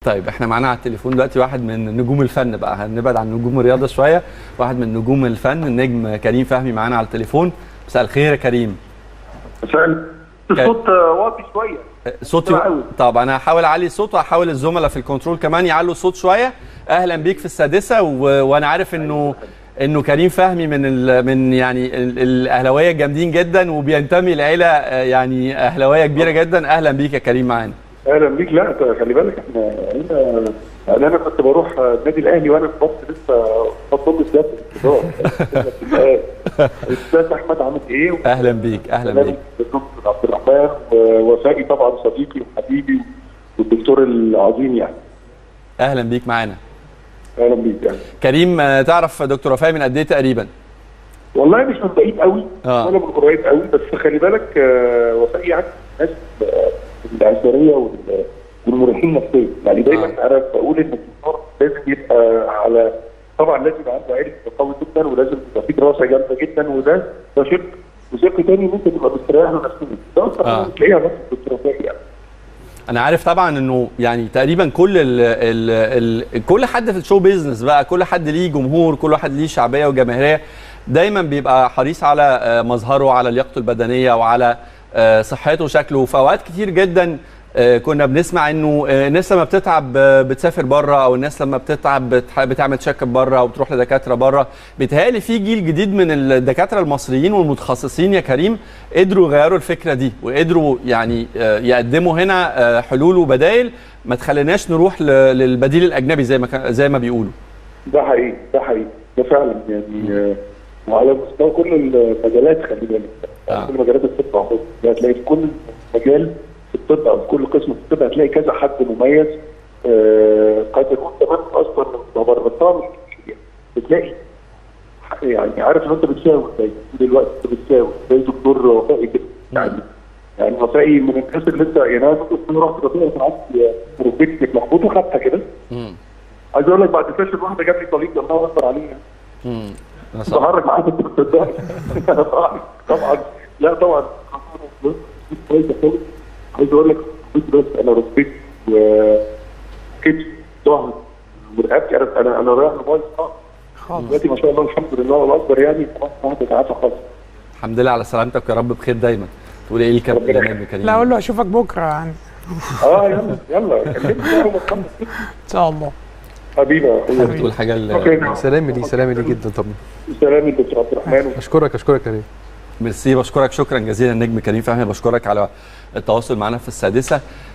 طيب احنا معانا على التليفون دلوقتي واحد من نجوم الفن بقى هنبعد عن نجوم الرياضه شويه واحد من نجوم الفن النجم كريم فهمي معانا على التليفون مساء الخير يا كريم مساء الصوت واطي شويه صوتي طب انا هحاول اعلي الصوت وهحاول الزملاء في الكنترول كمان يعلوا الصوت شويه اهلا بيك في السادسه و... وانا عارف انه انه كريم فهمي من ال... من يعني ال- الاهلاويه الجامدين جدا وبينتمي لعيله آه، يعني اهلاويه كبيره جدا اهلا بيك يا كريم معانا اهلا بيك لا أنت خلي بالك احنا هنا يعني انا كنت بروح النادي الاهلي وانا في مصر لسه بطل الذات الاستاذ احمد عامل ايه؟ اهلا بيك اهلا بيك الدكتور عبد الرحمن ووفائي طبعا صديقي وحبيبي والدكتور العظيم يعني اهلا بيك معانا اهلا بيك يعني كريم آه، تعرف دكتور وفاء من قد ايه تقريبا والله مش من بعيد قوي آه. ولا من قريب قوي بس خلي بالك آه، وفائي يعني ناس آه، العشريه وال- والمريحين نفسيا يعني دايما آه. انا بقول ان الدكتور لازم يبقى على طبعا لازم يبقى عنده علم قوي جدا ولازم يبقى في دراسه جامده جدا وده ده شق وشق تاني ان انت تبقى مستريح له نفسيا ده اكتر آه. حاجه بتلاقيها بس في الدكتور وفائي يعني انا عارف طبعا انه يعني تقريبا كل ال ال ال كل حد في الشو بيزنس بقى كل حد ليه جمهور كل واحد ليه شعبيه وجماهيريه دايما بيبقى حريص على آه، مظهره على لياقته البدنيه وعلى آه، صحته وشكله وفي اوقات كتير جدا آه، كنا بنسمع انه آه، الناس لما بتتعب آه، بتسافر بره او الناس لما بتتعب بتح- بتعمل تشيك اب بره او بتروح لدكاتره بره بيتهيألي في جيل جديد من الدكاتره المصريين والمتخصصين يا كريم قدروا يغيروا الفكره دي وقدروا يعني آه، يقدموا هنا آه، حلول وبدائل ما تخليناش نروح ل- للبديل الاجنبي زي ما كان- زي ما بيقولوا ده حقيقي ده حقيقي ده فعلا يعني آه، وعلى مستوى كل المجالات خلي بالك آه. يعني كل مجالات الطب عموما يعني هتلاقي في كل مجال في الطب او في كل قسم في الطب هتلاقي كذا حد مميز آه، قد يكون كمان اصلا مبررتها مش كتير. بتلاقي يعني عارف ان انت بتساوي زي دلوقتي انت بتساوي زي دكتور وفائي كده يعني يعني وفائي من الناس اللي انت يعني انا كنت رحت وفائي كان عندي روبيتك مخبوط وخدتها كده مم. عايز اقول لك بعد سيشن واحده جاب لي طليق الله اكبر عليه مم. أنا صح. بهرج معاك انت بتصدقني طبعا طبعا لا طبعا كويسه خالص عايز اقول لك بس انا ركبت وكتف ظهر ورقبتي انا انا انا رايح لبايظ خالص دلوقتي ما شاء الله الحمد لله الله اكبر يعني خلاص ما بتعافى خالص الحمد لله على سلامتك يا رب بخير دايما تقول ايه الكابتن ربنا جمال كريم لا اقول له اشوفك بكره يعني اه يلا يلا كلمني بقى وما تخلص. ان شاء الله حبيبي يا أخويا. بتقول حاجه ل- أوكي. سلامي ليه سلامي ليه جدا طبعا سلامي دكتور عبد الرحمن اشكرك اشكرك يا كريم ميرسي بشكرك شكرا جزيلا نجم كريم فهمي بشكرك على التواصل معنا في السادسه